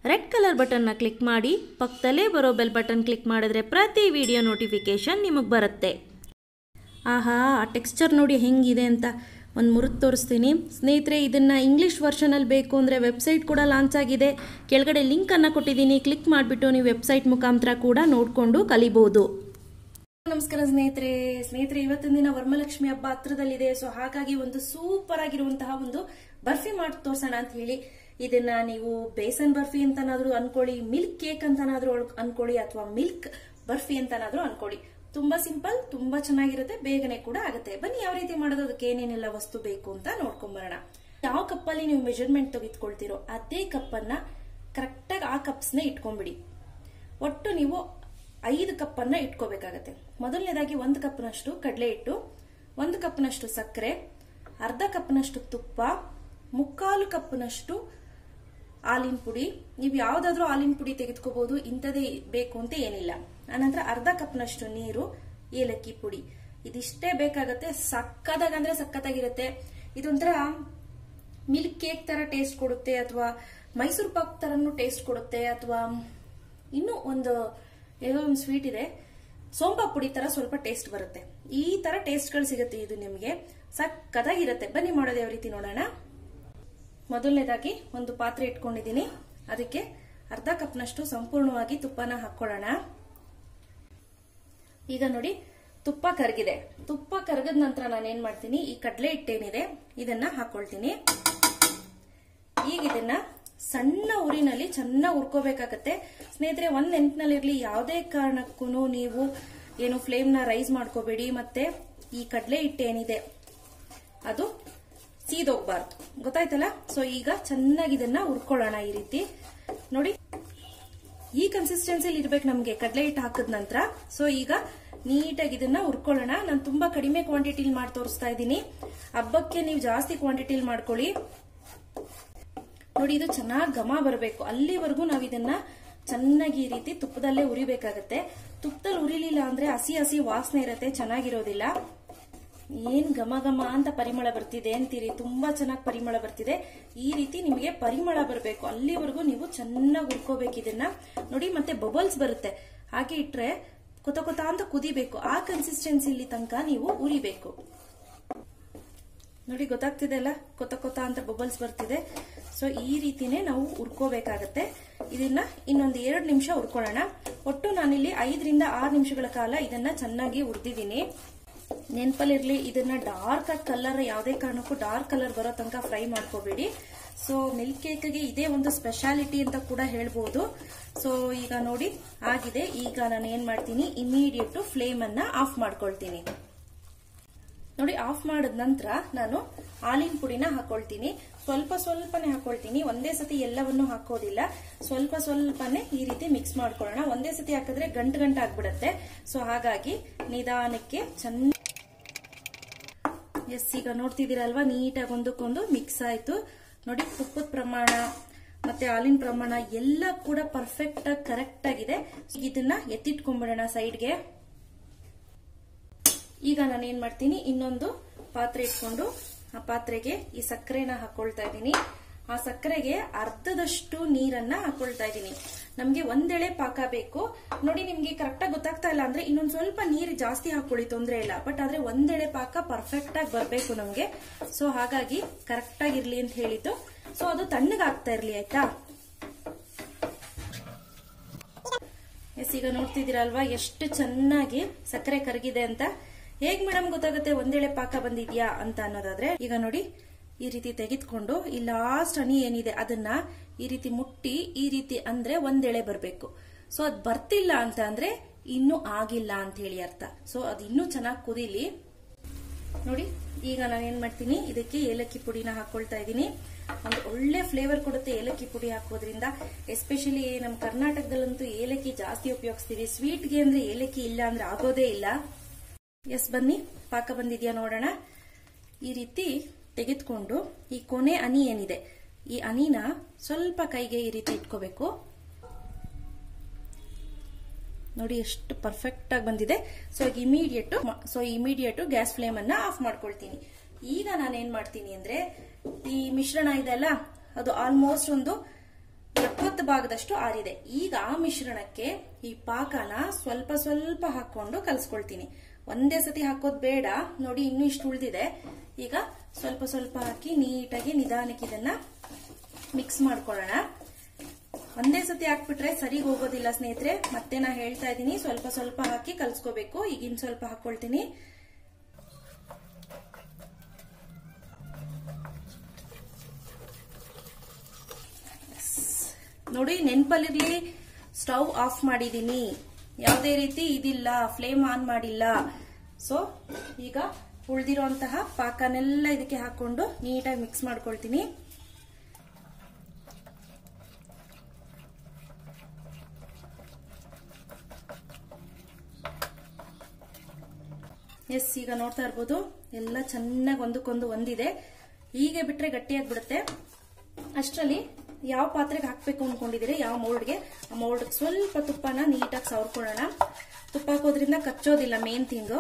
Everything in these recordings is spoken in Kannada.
ರೆಡ್ ಕಲರ್ ಬಟನ್ನ ಕ್ಲಿಕ್ ಮಾಡಿ ಪಕ್ಕದಲ್ಲೇ ಬರೋ ಬೆಲ್ ಬಟನ್ ಕ್ಲಿಕ್ ಮಾಡಿದ್ರೆ ಪ್ರತಿ ವಿಡಿಯೋ ನೋಟಿಫಿಕೇಷನ್ ನಿಮಗೆ ಬರುತ್ತೆ ಆಹಾ ಆ ಟೆಕ್ಸ್ಚರ್ ನೋಡಿ ಹೆಂಗಿದೆ ಅಂತ ಒಂದು ಮುರಿದು ತೋರಿಸ್ತೀನಿ ಸ್ನೇಹಿತರೆ ಇದನ್ನು ಇಂಗ್ಲೀಷ್ ವರ್ಷನಲ್ಲಿ ಬೇಕು ಅಂದರೆ ವೆಬ್ಸೈಟ್ ಕೂಡ ಲಾಂಚ್ ಆಗಿದೆ ಕೆಳಗಡೆ ಲಿಂಕನ್ನು ಕೊಟ್ಟಿದ್ದೀನಿ ಕ್ಲಿಕ್ ಮಾಡಿಬಿಟ್ಟು ನೀವು ವೆಬ್ಸೈಟ್ ಮುಖಾಂತರ ಕೂಡ ನೋಡಿಕೊಂಡು ಕಲಿಬೋದು ನಮಸ್ಕಾರ ಸ್ನೇಹಿತರೆ ಸ್ನೇಹಿತರೆ ಇವತ್ತಿನ ದಿನ ವರಮಲಕ್ಷ್ಮಿ ಹಬ್ಬ ಹತ್ರದಲ್ಲಿದೆ ಸೊ ಹಾಗಾಗಿ ಒಂದು ಸೂಪರ್ ಆಗಿರುವಂತಹ ಒಂದು ಬರ್ಫಿ ಮಾಡಿ ತೋರ್ಸೋಣ ಅಂತ ಹೇಳಿ ಇದನ್ನ ನೀವು ಬೇಸನ್ ಬರ್ಫಿ ಅಂತನಾದ್ರೂ ಅನ್ಕೊಳ್ಳಿ ಮಿಲ್ಕ್ ಕೇಕ್ ಅಂತನಾದ್ರೂ ಒಳಗ್ ಅನ್ಕೊಳ್ಳಿ ಅಥವಾ ಮಿಲ್ಕ್ ಬರ್ಫಿ ಅಂತನಾದ್ರೂ ಅನ್ಕೊಳ್ಳಿ ತುಂಬಾ ಸಿಂಪಲ್ ತುಂಬಾ ಚೆನ್ನಾಗಿರುತ್ತೆ ಬೇಗನೆ ಕೂಡ ಆಗುತ್ತೆ ಬನ್ನಿ ಯಾವ ರೀತಿ ಮಾಡೋದು ಅದಕ್ಕೆ ಏನೇನೆಲ್ಲ ವಸ್ತು ಬೇಕು ಅಂತ ನೋಡ್ಕೊಂಬರೋಣ ಯಾವ ಕಪ್ಪಲ್ಲಿ ನೀವು ಮೆಜರ್ಮೆಂಟ್ ತೆಗೆದುಕೊಳ್ತೀರೋ ಅದೇ ಕಪ್ಪನ್ನ ಕರೆಕ್ಟಾಗಿ ಆ ಕಪ್ಸ್ನ ಇಟ್ಕೊಂಡ್ಬಿಡಿ ಒಟ್ಟು ನೀವು ಐದು ಕಪ್ಪನ್ನ ಇಟ್ಕೋಬೇಕಾಗತ್ತೆ ಮೊದಲನೇದಾಗಿ ಒಂದು ಕಪ್ನಷ್ಟು ಕಡಲೆ ಹಿಟ್ಟು ಒಂದು ಕಪ್ನಷ್ಟು ಸಕ್ಕರೆ ಅರ್ಧ ಕಪ್ನಷ್ಟು ತುಪ್ಪ ಮುಕ್ಕಾಲು ಕಪ್ನಷ್ಟು ಹಾಲಿನ ಪುಡಿ ನೀವು ಯಾವ್ದಾದ್ರೂ ಹಾಲಿನ ಪುಡಿ ತೆಗೆದುಕೋಬಹುದು ಇಂಥದೇ ಬೇಕು ಅಂತ ಏನಿಲ್ಲ ಆನಂತರ ಅರ್ಧ ಕಪ್ನಷ್ಟು ನೀರು ಏಲಕ್ಕಿ ಪುಡಿ ಇದಿಷ್ಟೇ ಬೇಕಾಗತ್ತೆ ಸಕ್ಕದಾಗಂದ್ರೆ ಸಕ್ಕತ್ತಾಗಿರುತ್ತೆ ಇದೊಂಥರ ಮಿಲ್ಕ್ ಕೇಕ್ ತರ ಟೇಸ್ಟ್ ಕೊಡುತ್ತೆ ಅಥವಾ ಮೈಸೂರು ಪಾಕ್ ತರನು ಟೇಸ್ಟ್ ಕೊಡುತ್ತೆ ಅಥವಾ ಇನ್ನೂ ಒಂದು ಏನೋ ಒಂದು ಸ್ವೀಟ್ ಇದೆ ಸೋಂಪಾ ಪುಡಿ ತರ ಸ್ವಲ್ಪ ಟೇಸ್ಟ್ ಬರುತ್ತೆ ಈ ತರ ಟೇಸ್ಟ್ಗಳು ಸಿಗುತ್ತೆ ಇದು ನಿಮಗೆ ಸಕ್ಕದಾಗಿರುತ್ತೆ ಬನ್ನಿ ಮಾಡೋದು ಯಾವ ರೀತಿ ನೋಡೋಣ ಮೊದಲನೇದಾಗಿ ಒಂದು ಪಾತ್ರೆ ಇಟ್ಕೊಂಡಿದ್ದೀನಿ ಅದಕ್ಕೆ ಅರ್ಧ ಕಪ್ನಷ್ಟು ಸಂಪೂರ್ಣವಾಗಿ ತುಪ್ಪನ ಹಾಕೊಳ್ಳೋಣ ಈಗ ನೋಡಿ ತುಪ್ಪ ಕರಗಿದೆ ತುಪ್ಪ ಕರಗದ ನಂತರ ನಾನು ಏನ್ ಮಾಡ್ತೀನಿ ಈ ಕಡಲೆ ಹಿಟ್ಟೇನಿದೆ ಇದನ್ನ ಹಾಕೊಳ್ತೀನಿ ಈಗ ಇದನ್ನ ಸಣ್ಣ ಉರಿನಲ್ಲಿ ಚೆನ್ನಾಗಿ ಹುರ್ಕೋಬೇಕಾಗತ್ತೆ ಸ್ನೇಹಿತರೆ ಒಂದ್ ನೆನಪಿನಲ್ಲಿರ್ಲಿ ಯಾವುದೇ ಕಾರಣಕ್ಕೂ ನೀವು ಏನು ಫ್ಲೇಮ್ ನ ರೈಸ್ ಮಾಡ್ಕೋಬೇಡಿ ಮತ್ತೆ ಈ ಕಡಲೆ ಹಿಟ್ಟೇನಿದೆ ಅದು ಸೀದೋಗ್ಬಾರ್ದು ಗೊತ್ತಾಯ್ತಲ್ಲ ಸೊ ಈಗ ಚೆನ್ನಾಗಿ ಇದನ್ನ ಹುರ್ಕೊಳ್ಳೋಣ ಈ ರೀತಿ ನೋಡಿ ಈ ಕನ್ಸಿಸ್ಟೆನ್ಸಿಲಿ ಇರ್ಬೇಕು ನಮ್ಗೆ ಕಡಲೆ ಹಿಟ್ಟು ಹಾಕಿದ ನಂತರ ಸೊ ಈಗ ನೀಟಾಗಿ ಇದನ್ನ ಹುರ್ಕೊಳ್ಳೋಣ ನಾನು ತುಂಬಾ ಕಡಿಮೆ ಕ್ವಾಂಟಿಟಿಲಿ ಮಾಡಿ ತೋರಿಸ್ತಾ ಇದ್ದೀನಿ ಹಬ್ಬಕ್ಕೆ ನೀವು ಜಾಸ್ತಿ ಕ್ವಾಂಟಿಟಿಲಿ ಮಾಡ್ಕೊಳ್ಳಿ ನೋಡಿ ಇದು ಚೆನ್ನಾಗಿ ಘಮ ಬರಬೇಕು ಅಲ್ಲಿವರೆಗೂ ನಾವು ಇದನ್ನ ಚೆನ್ನಾಗಿ ಈ ರೀತಿ ತುಪ್ಪದಲ್ಲೇ ಉರಿಬೇಕಾಗತ್ತೆ ತುಪ್ಪದಲ್ಲಿ ಉರಿಲಿಲ್ಲ ಅಂದ್ರೆ ಹಸಿ ಹಸಿ ವಾಸನೆ ಇರತ್ತೆ ಚೆನ್ನಾಗಿರೋದಿಲ್ಲ ಏನ್ ಘಮ ಘಮ ಅಂತ ಪರಿಮಳ ಬರ್ತಿದೆ ಅಂತೀರಿ ತುಂಬಾ ಚೆನ್ನಾಗಿ ಪರಿಮಳ ಬರ್ತಿದೆ ಈ ರೀತಿ ನಿಮಗೆ ಪರಿಮಳ ಬರಬೇಕು ಅಲ್ಲಿವರೆಗೂ ನೀವು ಚೆನ್ನಾಗಿ ಹುರ್ಕೋಬೇಕು ಇದನ್ನ ನೋಡಿ ಮತ್ತೆ ಬಬಲ್ಸ್ ಬರುತ್ತೆ ಹಾಗೆ ಇಟ್ರೆ ಕೊತ ಕೊತ ಅಂತ ಕುದಿಬೇಕು ಆ ಕನ್ಸಿಸ್ಟೆನ್ಸಿಲಿ ತನಕ ನೀವು ಉರಿಬೇಕು ನೋಡಿ ಗೊತ್ತಾಗ್ತಿದೆ ಅಲ್ಲ ಕೊತ ಕೊತ ಅಂತ ಬಬಲ್ಸ್ ಬರ್ತಿದೆ ಸೊ ಈ ರೀತಿನೇ ನಾವು ಹುರ್ಕೋಬೇಕಾಗತ್ತೆ ಇದನ್ನ ಇನ್ನೊಂದು ಎರಡು ನಿಮಿಷ ಹುರ್ಕೊಳ್ಳೋಣ ಒಟ್ಟು ನಾನಿಲ್ಲಿ ಐದರಿಂದ ಆರು ನಿಮಿಷಗಳ ಕಾಲ ಇದನ್ನ ಚೆನ್ನಾಗಿ ಹುರಿದಿದ್ದೀನಿ ನೆನಪಲ್ಲಿರ್ಲಿ ಇದನ್ನ ಡಾರ್ಕ್ ಆಗಿ ಕಲರ್ ಯಾವುದೇ ಕಾರಣಕ್ಕೂ ಡಾರ್ಕ್ ಕಲರ್ ಬರೋ ತನಕ ಫ್ರೈ ಮಾಡ್ಕೋಬೇಡಿ ಸೊ ಮಿಲ್ಕ್ ಕೇಕ್ಗೆ ಇದೇ ಒಂದು ಸ್ಪೆಷಾಲಿಟಿ ಅಂತ ಕೂಡ ಹೇಳ್ಬೋದು ಸೊ ಈಗ ನೋಡಿ ಆಗಿದೆ ಈಗ ನಾನು ಏನ್ ಮಾಡ್ತೀನಿ ಇಮಿಡಿಯೇಟ್ ಫ್ಲೇಮ್ ಅನ್ನ ಆಫ್ ಮಾಡ್ಕೊಳ್ತೀನಿ ನೋಡಿ ಆಫ್ ಮಾಡಿದ ನಂತರ ನಾನು ಹಾಲಿನ ಪುಡಿನ ಹಾಕೊಳ್ತೀನಿ ಸ್ವಲ್ಪ ಸ್ವಲ್ಪನೇ ಹಾಕೊಳ್ತೀನಿ ಒಂದೇ ಸತಿ ಎಲ್ಲವನ್ನು ಹಾಕೋದಿಲ್ಲ ಸ್ವಲ್ಪ ಸ್ವಲ್ಪನೇ ಈ ರೀತಿ ಮಿಕ್ಸ್ ಮಾಡ್ಕೊಳ್ಳೋಣ ಒಂದೇ ಸತಿ ಹಾಕಿದ್ರೆ ಗಂಟು ಗಂಟು ಆಗ್ಬಿಡತ್ತೆ ಸೊ ಹಾಗಾಗಿ ನಿಧಾನಕ್ಕೆ ಚೆನ್ನ ಎಸ್ ಈಗ ನೋಡ್ತಿದ್ದೀರಲ್ವಾ ನೀಟಾಗಿ ಒಂದಕ್ಕೊಂದು ಮಿಕ್ಸ್ ಆಯ್ತು ನೋಡಿ ತುಪ್ಪದ ಪ್ರಮಾಣ ಮತ್ತೆ ಹಾಲಿನ ಪ್ರಮಾಣ ಎಲ್ಲ ಕೂಡ ಪರ್ಫೆಕ್ಟ್ ಆಗಿ ಕರೆಕ್ಟ್ ಆಗಿದೆ ಇದನ್ನ ಎತ್ತಿಟ್ಕೊಂಡ್ಬಿಡೋಣ ಸೈಡ್ಗೆ ಈಗ ನಾನು ಏನ್ ಮಾಡ್ತೀನಿ ಇನ್ನೊಂದು ಪಾತ್ರೆ ಇಟ್ಕೊಂಡು ಆ ಪಾತ್ರೆಗೆ ಈ ಸಕ್ಕರೆನ ಹಾಕೊಳ್ತಾ ಇದ್ದೀನಿ ಆ ಸಕ್ಕರೆಗೆ ಅರ್ಧದಷ್ಟು ನೀರನ್ನ ಹಾಕೊಳ್ತಾ ಇದ್ದೀನಿ ನಮ್ಗೆ ಒಂದೆಳೆ ಪಾಕ ಬೇಕು ನೋಡಿ ನಿಮ್ಗೆ ಕರೆಕ್ಟಾಗಿ ಗೊತ್ತಾಗ್ತಾ ಇಲ್ಲ ಅಂದ್ರೆ ಇನ್ನೊಂದ್ ಸ್ವಲ್ಪ ನೀರು ಜಾಸ್ತಿ ಹಾಕೊಳ್ಳಿ ತೊಂದ್ರೆ ಇಲ್ಲ ಬಟ್ ಆದ್ರೆ ಒಂದೆಳೆ ಪಾಕ ಪರ್ಫೆಕ್ಟ್ ಆಗಿ ಬರ್ಬೇಕು ನಮ್ಗೆ ಸೊ ಹಾಗಾಗಿ ಕರೆಕ್ಟ್ ಆಗಿರ್ಲಿ ಅಂತ ಹೇಳಿದ್ದು ಸೊ ಅದು ತಣ್ಣಗಾಗ್ತಾ ಇರ್ಲಿ ಆಯ್ತಾ ಎಸ್ ಈಗ ನೋಡ್ತಿದ್ದೀರಲ್ವಾ ಎಷ್ಟು ಚೆನ್ನಾಗಿ ಸಕ್ಕರೆ ಕರಗಿದೆ ಅಂತ ಹೇಗ್ ಮೇಡಮ್ ಗೊತ್ತಾಗುತ್ತೆ ಒಂದೇಳೆ ಪಾಕ ಬಂದಿದ್ಯಾ ಅಂತ ಅನ್ನೋದಾದ್ರೆ ಈಗ ನೋಡಿ ಈ ರೀತಿ ತೆಗೆದುಕೊಂಡು ಈ ಲಾಸ್ಟ್ ಹನಿ ಏನಿದೆ ಅದನ್ನ ಈ ರೀತಿ ಮುಟ್ಟಿ ಈ ರೀತಿ ಅಂದ್ರೆ ಒಂದೆಳೆ ಬರಬೇಕು ಸೊ ಅದ್ ಬರ್ತಿಲ್ಲ ಅಂತ ಅಂದ್ರೆ ಇನ್ನೂ ಆಗಿಲ್ಲ ಅಂತ ಹೇಳಿ ಅರ್ಥ ಸೊ ಅದು ಇನ್ನೂ ಚೆನ್ನಾಗಿ ಕುದೀಲಿ ನೋಡಿ ಈಗ ನಾನು ಏನ್ ಮಾಡ್ತೀನಿ ಇದಕ್ಕೆ ಏಲಕ್ಕಿ ಪುಡಿನ ಹಾಕೊಳ್ತಾ ಇದ್ದೀನಿ ಒಂದು ಒಳ್ಳೆ ಫ್ಲೇವರ್ ಕೊಡುತ್ತೆ ಏಲಕ್ಕಿ ಪುಡಿ ಹಾಕೋದ್ರಿಂದ ಎಸ್ಪೆಷಲಿ ನಮ್ಮ ಕರ್ನಾಟಕದಲ್ಲಂತೂ ಏಲಕ್ಕಿ ಜಾಸ್ತಿ ಉಪಯೋಗಿಸ್ತೀವಿ ಸ್ವೀಟ್ಗೆ ಅಂದ್ರೆ ಏಲಕ್ಕಿ ಇಲ್ಲ ಅಂದ್ರೆ ಆಗೋದೇ ಇಲ್ಲ ಎಸ್ ಬನ್ನಿ ಪಾಕ ಬಂದಿದ್ಯಾ ನೋಡೋಣ ಈ ರೀತಿ ತೆಗೆದುಕೊಂಡು ಈ ಕೊನೆ ಹನಿ ಏನಿದೆ ಈ ಹನಿನ ಸ್ವಲ್ಪ ಕೈಗೆ ಈ ರೀತಿ ಇಟ್ಕೋಬೇಕು ನೋಡಿ ಎಷ್ಟು ಪರ್ಫೆಕ್ಟ್ ಆಗಿ ಬಂದಿದೆ so immediate so immediate gas flame ಅನ್ನ ಆಫ್ ಮಾಡ್ಕೊಳ್ತೀನಿ ಈಗ ನಾನು ಏನ್ ಮಾಡ್ತೀನಿ ಅಂದ್ರೆ ಈ ಮಿಶ್ರಣ ಇದೆ ಅಲ್ಲ ಅದು ಆಲ್ಮೋಸ್ಟ್ ಒಂದು ಎಪ್ಪತ್ತು ಭಾಗದಷ್ಟು ಆರಿದೆ ಈಗ ಆ ಮಿಶ್ರಣಕ್ಕೆ ಈ ಪಾಕನ ಸ್ವಲ್ಪ ಸ್ವಲ್ಪ ಹಾಕೊಂಡು ಕಲ್ಸ್ಕೊಳ್ತೀನಿ ಒಂದೇ ಸತಿ ಹಾಕೋದ್ ಬೇಡ ನೋಡಿ ಇನ್ನೂ ಇಷ್ಟು ಉಳಿದಿದೆ ಈಗ ಸ್ವಲ್ಪ ಸ್ವಲ್ಪ ಹಾಕಿ ನೀಟಾಗಿ ನಿಧಾನಕ್ಕೆ ಇದನ್ನ ಮಿಕ್ಸ್ ಮಾಡ್ಕೊಳ್ಳೋಣ ಒಂದೇ ಸತಿ ಹಾಕ್ಬಿಟ್ರೆ ಸರಿಗೆ ಹೋಗೋದಿಲ್ಲ ಸ್ನೇಹಿತರೆ ಮತ್ತೆ ನಾ ಹೇಳ್ತಾ ಇದ್ದೀನಿ ಸ್ವಲ್ಪ ಸ್ವಲ್ಪ ಹಾಕಿ ಕಲ್ಸ್ಕೋಬೇಕು ಈಗಿನ ಸ್ವಲ್ಪ ಹಾಕೊಳ್ತೀನಿ ನೋಡಿ ನೆನ್ಪಲ್ಲಿರ್ಲಿ ಸ್ಟವ್ ಆಫ್ ಮಾಡಿದೀನಿ ಯಾವುದೇ ರೀತಿ ಇದಿಲ್ಲ ಫ್ಲೇಮ್ ಆನ್ ಮಾಡಿಲ್ಲ ಸೊ ಈಗ ಉಳಿದಿರುವಂತಹ ಪಾಕನೆಲ್ಲ ಇದಕ್ಕೆ ಹಾಕೊಂಡು ನೀಟಾಗಿ ಮಿಕ್ಸ್ ಮಾಡ್ಕೊಳ್ತೀನಿ ಎಸ್ ಈಗ ನೋಡ್ತಾ ಇರ್ಬೋದು ಎಲ್ಲ ಚೆನ್ನಾಗಿ ಒಂದಕ್ಕೊಂದು ಒಂದಿದೆ ಹೀಗೆ ಬಿಟ್ರೆ ಗಟ್ಟಿಯಾಗಿ ಬಿಡುತ್ತೆ ಅಷ್ಟರಲ್ಲಿ ಯಾವ ಪಾತ್ರೆಗೆ ಹಾಕ್ಬೇಕು ಅನ್ಕೊಂಡಿದ್ದೀರಿ ಯಾವ ಮೋಲ್ಡ್ಗೆ ಆ ಮೋಲ್ಡ್ ಸ್ವಲ್ಪ ತುಪ್ಪನ ನೀಟಾಗಿ ಸವರ್ಕೊಳ್ಳೋಣ ತುಪ್ಪ ಹಾಕೋದ್ರಿಂದ ಕಚ್ಚೋದಿಲ್ಲ ಮೇನ್ ಥಿಂಗು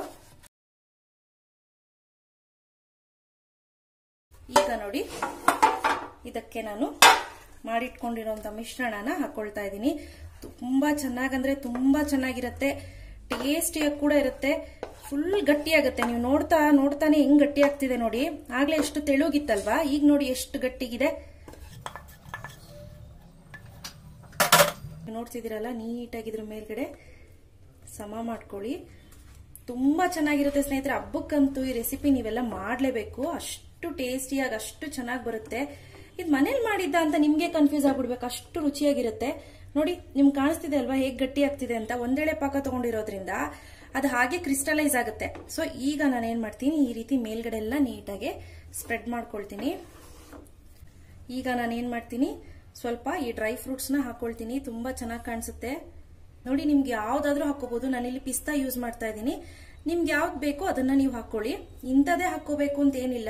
ಈಗ ನೋಡಿ ಇದಕ್ಕೆ ನಾನು ಮಾಡಿಟ್ಕೊಂಡಿರುವಂತ ಮಿಶ್ರಣನ ಹಾಕೊಳ್ತಾ ಇದ್ದೀನಿ ತುಂಬಾ ಚೆನ್ನಾಗಂದ್ರೆ ತುಂಬಾ ಚೆನ್ನಾಗಿರುತ್ತೆ ಟೇಸ್ಟಿಯಾಗಿ ಕೂಡ ಇರುತ್ತೆ ಫುಲ್ ಗಟ್ಟಿಯಾಗುತ್ತೆ ನೀವು ನೋಡ್ತಾ ನೋಡ್ತಾನೆ ಹೆಂಗ್ ಗಟ್ಟಿ ಆಗ್ತಿದೆ ನೋಡಿ ಆಗ್ಲೇ ಎಷ್ಟು ತೆಳುಗಿತ್ತಲ್ವಾ ಈಗ ನೋಡಿ ಎಷ್ಟು ಗಟ್ಟಿಗಿದೆ ನೋಡ್ತಿದ್ದೀರಲ್ಲ ನೀಟಾಗಿದ್ರ ಮೇಲ್ಗಡೆ ಸಮ ಮಾಡ್ಕೊಳ್ಳಿ ತುಂಬಾ ಚೆನ್ನಾಗಿರುತ್ತೆ ಸ್ನೇಹಿತರೆ ಹಬ್ಬಕ್ಕಂತೂ ಈ ರೆಸಿಪಿ ನೀವೆಲ್ಲ ಮಾಡಲೇಬೇಕು ಅಷ್ಟು ಟೇಸ್ಟಿಯಾಗಿ ಅಷ್ಟು ಚೆನ್ನಾಗಿ ಬರುತ್ತೆ ಇದು ಮನೇಲಿ ಮಾಡಿದ್ದ ಅಂತ ನಿಮ್ಗೆ ಕನ್ಫ್ಯೂಸ್ ಆಗ್ಬಿಡ್ಬೇಕು ಅಷ್ಟು ರುಚಿಯಾಗಿರುತ್ತೆ ನೋಡಿ ನಿಮ್ಗೆ ಕಾಣಿಸ್ತಿದೆ ಅಲ್ವಾ ಹೇಗೆ ಗಟ್ಟಿ ಆಗ್ತಿದೆ ಅಂತ ಒಂದೇಳೆ ಪಾಕ ತಗೊಂಡಿರೋದ್ರಿಂದ ಅದು ಹಾಗೆ ಕ್ರಿಸ್ಟಲೈಸ್ ಆಗುತ್ತೆ ಸೊ ಈಗ ನಾನು ಏನ್ ಮಾಡ್ತೀನಿ ಈ ರೀತಿ ಮೇಲ್ಗಡೆ ಎಲ್ಲ ನೀಟಾಗಿ ಸ್ಪ್ರೆಡ್ ಮಾಡ್ಕೊಳ್ತೀನಿ ಈಗ ನಾನು ಏನ್ ಮಾಡ್ತೀನಿ ಸ್ವಲ್ಪ ಈ ಡ್ರೈ ಫ್ರೂಟ್ಸ್ ನ ಹಾಕೊಳ್ತೀನಿ ತುಂಬಾ ಚೆನ್ನಾಗಿ ಕಾಣಿಸುತ್ತೆ ನೋಡಿ ನಿಮ್ಗೆ ಯಾವ್ದಾದ್ರೂ ಹಾಕೋಬಹುದು ನಾನಿಲ್ಲಿ ಪಿಸ್ತಾ ಯೂಸ್ ಮಾಡ್ತಾ ಇದ್ದೀನಿ ನಿಮ್ಗೆ ಯಾವ್ದು ಬೇಕೋ ಅದನ್ನ ನೀವು ಹಾಕೊಳ್ಳಿ ಇಂಥದೇ ಹಾಕೋಬೇಕು ಅಂತ ಏನಿಲ್ಲ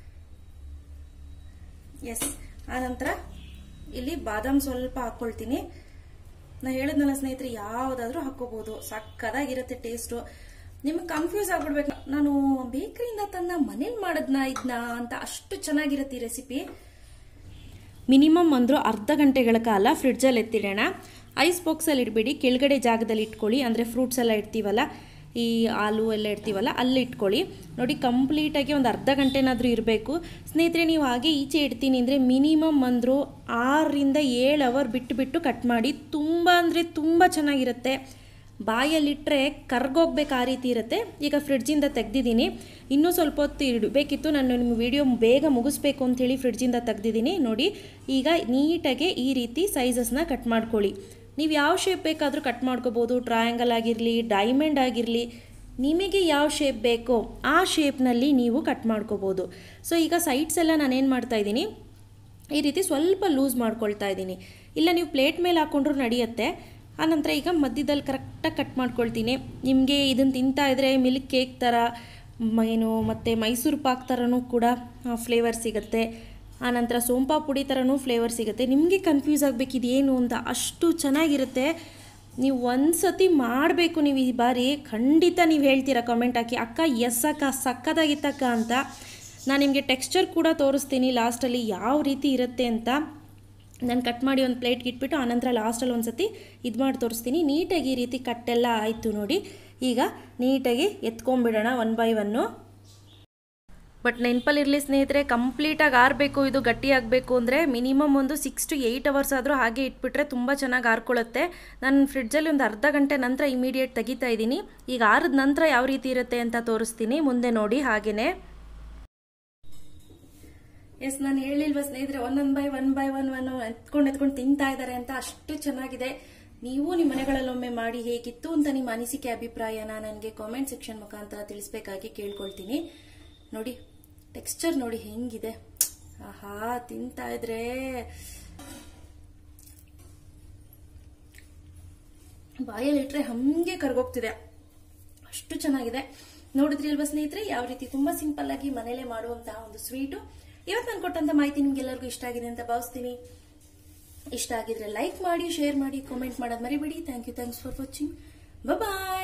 ಎಸ್ ಆನಂತರ ಇಲ್ಲಿ ಬಾದಾಮ್ ಸ್ವಲ್ಪ ಹಾಕೊಳ್ತೀನಿ ನಾ ಹೇಳಿದ್ನಲ್ಲ ಸ್ನೇಹಿತರೆ ಯಾವ್ದಾದ್ರೂ ಹಾಕೋಬಹುದು ಸಕ್ಕದಾಗಿರುತ್ತೆ ಟೇಸ್ಟು ನಿಮ್ಗೆ ಕನ್ಫ್ಯೂಸ್ ಆಗ್ಬಿಡ್ಬೇಕು ನಾನು ಬೇಕರಿಯಿಂದ ತನ್ನ ಮನೇಲಿ ಮಾಡದ್ನ ಇದನ್ನ ಅಂತ ಅಷ್ಟು ಚೆನ್ನಾಗಿರುತ್ತೆ ಈ ರೆಸಿಪಿ ಮಿನಿಮಮ್ ಅಂದರೂ ಅರ್ಧ ಗಂಟೆಗಳ ಕಾಲ ಫ್ರಿಡ್ಜಲ್ಲಿ ಎತ್ತಿಡೋಣ ಐಸ್ ಬಾಕ್ಸಲ್ಲಿ ಇಡಬೇಡಿ ಕೆಳಗಡೆ ಜಾಗದಲ್ಲಿ ಇಟ್ಕೊಳ್ಳಿ ಅಂದರೆ ಫ್ರೂಟ್ಸ್ ಎಲ್ಲ ಇಡ್ತೀವಲ್ಲ ಈ ಹಾಲು ಎಲ್ಲ ಇಡ್ತೀವಲ್ಲ ಅಲ್ಲಿ ಇಟ್ಕೊಳ್ಳಿ ನೋಡಿ ಕಂಪ್ಲೀಟಾಗಿ ಒಂದು ಅರ್ಧ ಗಂಟೆನಾದರೂ ಇರಬೇಕು ಸ್ನೇಹಿತರೆ ನೀವು ಹಾಗೆ ಈಚೆ ಇಡ್ತೀನಿ ಅಂದರೆ ಮಿನಿಮಮ್ ಅಂದರೂ ಆರರಿಂದ ಏಳು ಅವರ್ ಬಿಟ್ಟು ಬಿಟ್ಟು ಕಟ್ ಮಾಡಿ ತುಂಬ ಅಂದರೆ ತುಂಬ ಚೆನ್ನಾಗಿರುತ್ತೆ ಬಾಯಲ್ಲಿಟ್ಟರೆ ಕರ್ಗೋಗ್ಬೇಕು ಆ ರೀತಿ ಇರುತ್ತೆ ಈಗ ಫ್ರಿಡ್ಜಿಂದ ತೆಗ್ದಿದ್ದೀನಿ ಇನ್ನೂ ಸ್ವಲ್ಪ ಹೊತ್ತು ಇಡಬೇಕಿತ್ತು ನಾನು ನಿಮ್ಮ ವಿಡಿಯೋ ಬೇಗ ಮುಗಿಸ್ಬೇಕು ಅಂತೇಳಿ ಫ್ರಿಡ್ಜಿಂದ ತೆಗ್ದಿದ್ದೀನಿ ನೋಡಿ ಈಗ ನೀಟಾಗಿ ಈ ರೀತಿ ಸೈಜಸ್ನ ಕಟ್ ಮಾಡ್ಕೊಳ್ಳಿ ನೀವು ಯಾವ ಶೇಪ್ ಬೇಕಾದರೂ ಕಟ್ ಮಾಡ್ಕೋಬೋದು ಟ್ರಯಾಂಗಲ್ ಆಗಿರಲಿ ಡೈಮಂಡ್ ಆಗಿರಲಿ ನಿಮಗೆ ಯಾವ ಶೇಪ್ ಬೇಕೋ ಆ ಶೇಪ್ನಲ್ಲಿ ನೀವು ಕಟ್ ಮಾಡ್ಕೋಬೋದು ಸೊ ಈಗ ಸೈಡ್ಸ್ ಎಲ್ಲ ನಾನೇನು ಮಾಡ್ತಾ ಇದ್ದೀನಿ ಈ ರೀತಿ ಸ್ವಲ್ಪ ಲೂಸ್ ಮಾಡ್ಕೊಳ್ತಾ ಇದ್ದೀನಿ ಇಲ್ಲ ನೀವು ಪ್ಲೇಟ್ ಮೇಲೆ ಹಾಕ್ಕೊಂಡ್ರೂ ನಡೆಯುತ್ತೆ ಆನಂತರ ಈಗ ಮಧ್ಯದಲ್ಲಿ ಕರೆಕ್ಟಾಗಿ ಕಟ್ ಮಾಡ್ಕೊಳ್ತೀನಿ ನಿಮಗೆ ಇದನ್ನು ತಿಂತಾ ಇದ್ರೆ ಮಿಲ್ಕ್ ಕೇಕ್ ಥರ ಮ- ಏನು ಮತ್ತು ಮೈಸೂರು ಪಾಕ್ ಥರನೂ ಕೂಡ ಫ್ಲೇವರ್ ಸಿಗುತ್ತೆ ಆನಂತರ ಸೋಂಪಾ ಪುಡಿ ಥರನೂ ಫ್ಲೇವರ್ ಸಿಗುತ್ತೆ ನಿಮಗೆ ಕನ್ಫ್ಯೂಸ್ ಆಗಬೇಕು ಇದೇನು ಅಂತ ಅಷ್ಟು ಚೆನ್ನಾಗಿರುತ್ತೆ ನೀವು ಒಂದು ಸತಿ ಮಾಡಬೇಕು ನೀವು ಈ ಬಾರಿ ಖಂಡಿತ ನೀವು ಹೇಳ್ತೀರಾ ಕಮೆಂಟ್ ಹಾಕಿ ಅಕ್ಕ ಎಸ್ ಅಕ್ಕ ಸಕ್ಕತ್ತಾಗಿತ್ತಕ್ಕ ಅಂತ ನಾನು ನಿಮಗೆ ಟೆಕ್ಸ್ಚರ್ ಕೂಡ ತೋರಿಸ್ತೀನಿ ಲಾಸ್ಟಲ್ಲಿ ಯಾವ ರೀತಿ ಇರುತ್ತೆ ಅಂತ ನಾನು ಕಟ್ ಮಾಡಿ ಒಂದು ಪ್ಲೇಟ್ಗೆ ಇಟ್ಬಿಟ್ಟು ಆನಂತರ ಲಾಸ್ಟಲ್ಲಿ ಒಂದು ಸತಿ ಇದು ಮಾಡಿ ತೋರಿಸ್ತೀನಿ ನೀಟಾಗಿ ಈ ರೀತಿ ಕಟ್ಟೆಲ್ಲ ಆಯಿತು ನೋಡಿ ಈಗ ನೀಟಾಗಿ ಎತ್ಕೊಂಡ್ಬಿಡೋಣ ಒನ್ ಬೈ ಒನ್ನು ಬಟ್ ನೆನಪಲ್ಲಿರಲಿ ಸ್ನೇಹಿತರೆ ಕಂಪ್ಲೀಟಾಗಿ ಆರಬೇಕು ಇದು ಗಟ್ಟಿ ಆಗಬೇಕು ಅಂದರೆ ಮಿನಿಮಮ್ ಒಂದು ಸಿಕ್ಸ್ ಟು ಏಯ್ಟ್ ಅವರ್ಸ್ ಆದರೂ ಹಾಗೆ ಇಟ್ಬಿಟ್ರೆ ತುಂಬ ಚೆನ್ನಾಗಿ ಆರ್ಕೊಳ್ಳುತ್ತೆ ನಾನು ಫ್ರಿಡ್ಜಲ್ಲಿ ಒಂದು ಅರ್ಧ ಗಂಟೆ ನಂತರ ಇಮಿಡಿಯೇಟ್ ತೆಗಿತಾ ಇದ್ದೀನಿ ಈಗ ಆರಿದ ನಂತರ ಯಾವ ರೀತಿ ಇರುತ್ತೆ ಅಂತ ತೋರಿಸ್ತೀನಿ ಮುಂದೆ ನೋಡಿ ಹಾಗೆಯೇ ಎಸ್ ನಾನು ಹೇಳಿಲ್ವಾ ಸ್ನೇಹಿತರೆ ಒಂದೊಂದ್ by one by one one ಎತ್ಕೊಂಡು ಎತ್ಕೊಂಡು ತಿಂತಾ ಇದ್ದಾರೆ ಅಂತ ಅಷ್ಟು ಚೆನ್ನಾಗಿದೆ ನೀವು ನಿಮ್ಮ ಮನೆಗಳಲ್ಲೊಮ್ಮೆ ಮಾಡಿ ಹೇಗಿತ್ತು ಅಂತ ನಿಮ್ಮ ಅನಿಸಿಕೆ ಅಭಿಪ್ರಾಯನ ನನಗೆ ಕಾಮೆಂಟ್ ಸೆಕ್ಷನ್ ಮುಖಾಂತರ ತಿಳಿಸ್ಬೇಕಾಗಿ ಕೇಳ್ಕೊಳ್ತೀನಿ ನೋಡಿ ಟೆಕ್ಸ್ಚರ್ ನೋಡಿ ಹೆಂಗಿದೆ ಆಹಾ ತಿಂತಾ ಇದ್ರೆ ಬಾಯಲ್ಲಿಟ್ರೆ ಹಂಗೆ ಕರ್ಗೋಗ್ತಿದೆ ಅಷ್ಟು ಚೆನ್ನಾಗಿದೆ ನೋಡಿದ್ರಿ ಅಲ್ವಾ ಸ್ನೇಹಿತರೆ ಯಾವ ರೀತಿ ತುಂಬಾ ಸಿಂಪಲ್ ಆಗಿ ಮನೇಲೆ ಮಾಡುವಂತಹ ಒಂದು ಸ್ವೀಟು ಇವತ್ತು ನಾನು ಕೊಟ್ಟಂತ ಮಾಹಿತಿ ನಿಮ್ಗೆಲ್ಲರಿಗೂ ಇಷ್ಟ ಆಗಿದೆ ಅಂತ ಭಾವಿಸ್ತೀನಿ ಇಷ್ಟ ಆಗಿದ್ರೆ ಲೈಕ್ ಮಾಡಿ ಶೇರ್ ಮಾಡಿ ಕಾಮೆಂಟ್ ಮಾಡೋದು ಮರಿಬೇಡಿ thank you thanks for watching bye